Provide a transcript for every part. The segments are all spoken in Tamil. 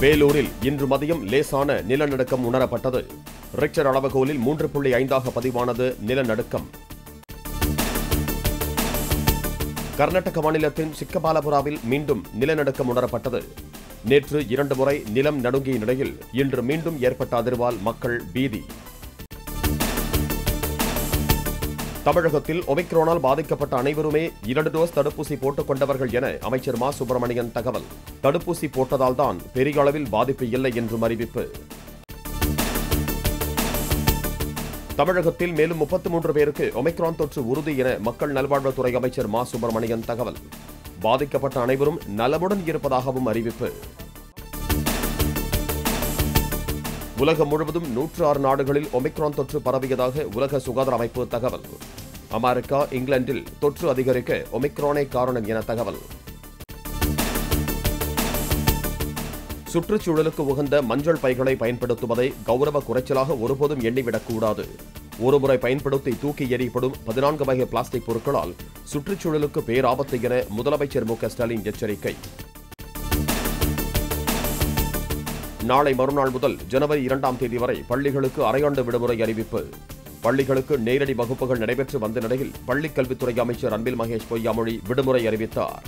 வேலூரில் இன்று மதியம் லேசான நிலநடுக்கம் உணரப்பட்டது ரிக்டர் அளவுகோலில் மூன்று புள்ளி ஐந்தாக பதிவானது நிலநடுக்கம் கர்நாடக மாநிலத்தின் சிக்கபாலபுராவில் மீண்டும் நிலநடுக்கம் உணரப்பட்டது நேற்று இரண்டு முறை நிலம் நடுங்கிய நிலையில் இன்று மீண்டும் ஏற்பட்ட அதிர்வால் மக்கள் பீதி தமிழகத்தில் ஒமிக்ரோனால் பாதிக்கப்பட்ட அனைவருமே இரண்டு டோஸ் தடுப்பூசி போட்டுக் கொண்டவர்கள் என அமைச்சர் மா சுப்பிரமணியன் தகவல் தடுப்பூசி போட்டதால் தான் பெரிய அளவில் பாதிப்பு இல்லை என்றும் அறிவிப்பு தமிழகத்தில் மேலும் முப்பத்தி மூன்று பேருக்கு ஒமிக்ரான் தொற்று உறுதி என மக்கள் நல்வாழ்வுத்துறை அமைச்சர் மா சுப்பிரமணியன் தகவல் பாதிக்கப்பட்ட அனைவரும் நலமுடன் இருப்பதாகவும் அறிவிப்பு உலகம் முழுவதும் நூற்று ஆறு நாடுகளில் ஒமிக்ரான் தொற்று பரவியதாக உலக சுகாதார அமைப்பு தகவல் அமெரிக்கா இங்கிலாந்தில் தொற்று அதிகரிக்க ஒமிக்ரானே காரணம் என தகவல் சுற்றுச்சூழலுக்கு உகந்த மஞ்சள் பைகளை பயன்படுத்துவதை கௌரவ குறைச்சலாக ஒருபோதும் எண்ணிவிடக்கூடாது ஒருமுறை பயன்படுத்தி தூக்கி எறியப்படும் பதினான்கு வகை பிளாஸ்டிக் பொருட்களால் சுற்றுச்சூழலுக்கு பேராபத்து என முதலமைச்சர் மு க ஸ்டாலின் எச்சரிக்கை நாளை மறுநாள் முதல் ஜனவரி இரண்டாம் தேதி வரை பள்ளிகளுக்கு அரையாண்டு விடுமுறை அறிவிப்பு பள்ளிகளுக்கு நேரடி வகுப்புகள் நடைபெற்று வந்த நிலையில் பள்ளிக் கல்வித்துறை அமைச்சர் அன்பில் மகேஷ் பொய்யாமொழி விடுமுறை அறிவித்தார்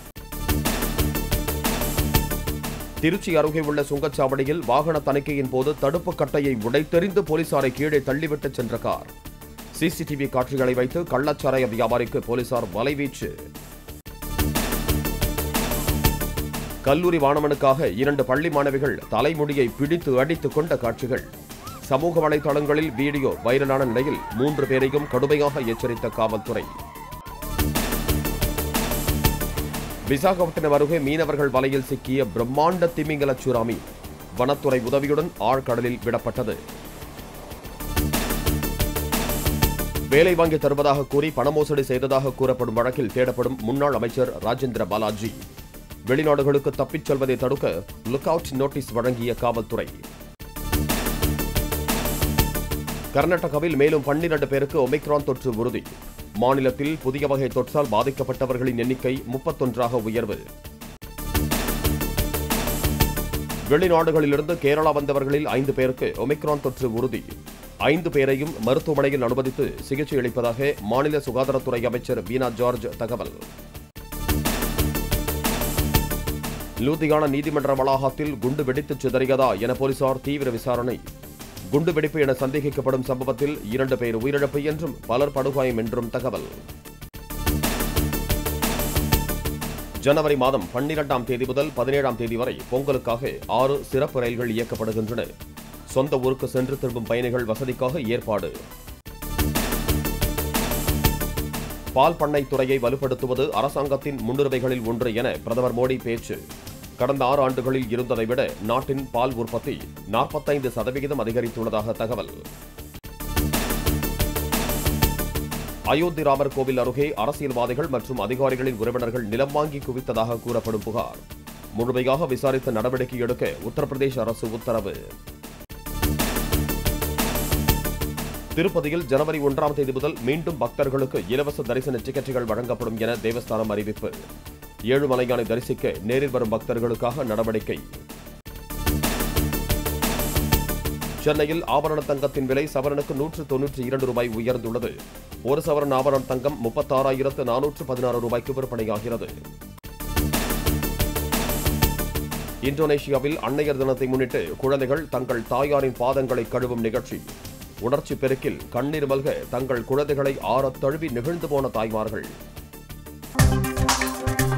திருச்சி அருகே உள்ள சுங்கச்சாவடியில் வாகன தணிக்கையின் போது தடுப்பு கட்டையை உடைத்தெறிந்து போலீசாரை கீழே தள்ளிவிட்டு சென்ற கார் சிசிடிவி காட்சிகளை வைத்து கள்ளச்சாராய வியாபாரிக்கு போலீசார் வலைவீச்சு கல்லூரி மாணவனுக்காக இரண்டு பள்ளி மாணவிகள் தலைமுடியை பிடித்து அடித்துக் கொண்ட காட்சிகள் சமூக வலைதளங்களில் வீடியோ வைரலான நிலையில் மூன்று பேரையும் கடுமையாக எச்சரித்த காவல்துறை விசாகப்பட்டினம் அருகே மீனவர்கள் வலையில் சிக்கிய பிரம்மாண்ட திமிங்கல சுறாமி வனத்துறை உதவியுடன் ஆழ்கடலில் விடப்பட்டது வேலை வாங்கி தருவதாக கூறி பணமோசடி செய்ததாக கூறப்படும் வழக்கில் தேடப்படும் முன்னாள் அமைச்சர் ராஜேந்திர பாலாஜி வெளிநாடுகளுக்கு தப்பிச் செல்வதை தடுக்க லுக் அவுட் நோட்டீஸ் வழங்கிய காவல்துறை கர்நாடகாவில் மேலும் பன்னிரண்டு பேருக்கு ஒமிக்ரான் தொற்று உறுதி மாநிலத்தில் புதிய வகை தொற்றால் பாதிக்கப்பட்டவர்களின் எண்ணிக்கை முப்பத்தொன்றாக உயர்வு வெளிநாடுகளிலிருந்து கேரளா வந்தவர்களில் ஐந்து பேருக்கு ஒமிக்ரான் தொற்று உறுதி ஐந்து பேரையும் மருத்துவமனையில் அனுமதித்து சிகிச்சை அளிப்பதாக மாநில சுகாதாரத்துறை அமைச்சர் வீனா ஜார்ஜ் தகவல் லூதியானா நீதிமன்ற வளாகத்தில் குண்டு வெடித்து சிதறியதா என போலீசார் தீவிர விசாரணை குண்டுவெடிப்பு என சந்தேகிக்கப்படும் சம்பவத்தில் இரண்டு பேர் உயிரிழப்பு என்றும் பலர் படுகாயம் என்றும் தகவல் ஜனவரி மாதம் பன்னிரெண்டாம் தேதி முதல் பதினேழாம் தேதி வரை பொங்கலுக்காக ஆறு சிறப்பு ரயில்கள் இயக்கப்படுகின்றன சொந்த ஊருக்கு சென்று திரும்பும் பயணிகள் வசதிக்காக ஏற்பாடு பால் பண்ணை துறையை வலுப்படுத்துவது அரசாங்கத்தின் முன்னுரிமைகளில் ஒன்று என பிரதமர் மோடி பேச்சு கடந்த ஆறு ஆண்டுகளில் இருந்ததை விட நாட்டின் பால் உற்பத்தி நாற்பத்தைந்து சதவிகிதம் அதிகரித்துள்ளதாக தகவல் அயோத்தி ராமர் கோவில் அருகே அரசியல்வாதிகள் மற்றும் அதிகாரிகளின் உறவினர்கள் நிலம் வாங்கி குவித்ததாக கூறப்படும் புகார் முழுமையாக விசாரித்து நடவடிக்கை எடுக்க உத்தரப்பிரதேச அரசு உத்தரவு திருப்பதியில் ஜனவரி ஒன்றாம் தேதி முதல் மீண்டும் பக்தர்களுக்கு இலவச தரிசன டிக்கெட்டுகள் வழங்கப்படும் என தேவஸ்தானம் அறிவிப்பு ஏழுமலையானை தரிசிக்க நேரில் வரும் பக்தர்களுக்காக நடவடிக்கை சென்னையில் ஆபரண தங்கத்தின் விலை சவரனுக்கு நூற்று தொன்னூற்றி இரண்டு ரூபாய் உயர்ந்துள்ளது ஒரு சவரன் ஆபரண தங்கம் முப்பத்தாறாயிரத்து நானூற்று பதினாறு ரூபாய்க்கு விற்பனையாகிறது இந்தோனேஷியாவில் அன்னையர் தினத்தை முன்னிட்டு குழந்தைகள் தங்கள் தாயாரின் பாதங்களை கழுவும் நிகழ்ச்சி உணர்ச்சி பெருக்கில் கண்ணீர் மல்க தங்கள் குழந்தைகளை ஆறத் தழுவி நெகிழ்ந்து போன தாய்மார்கள்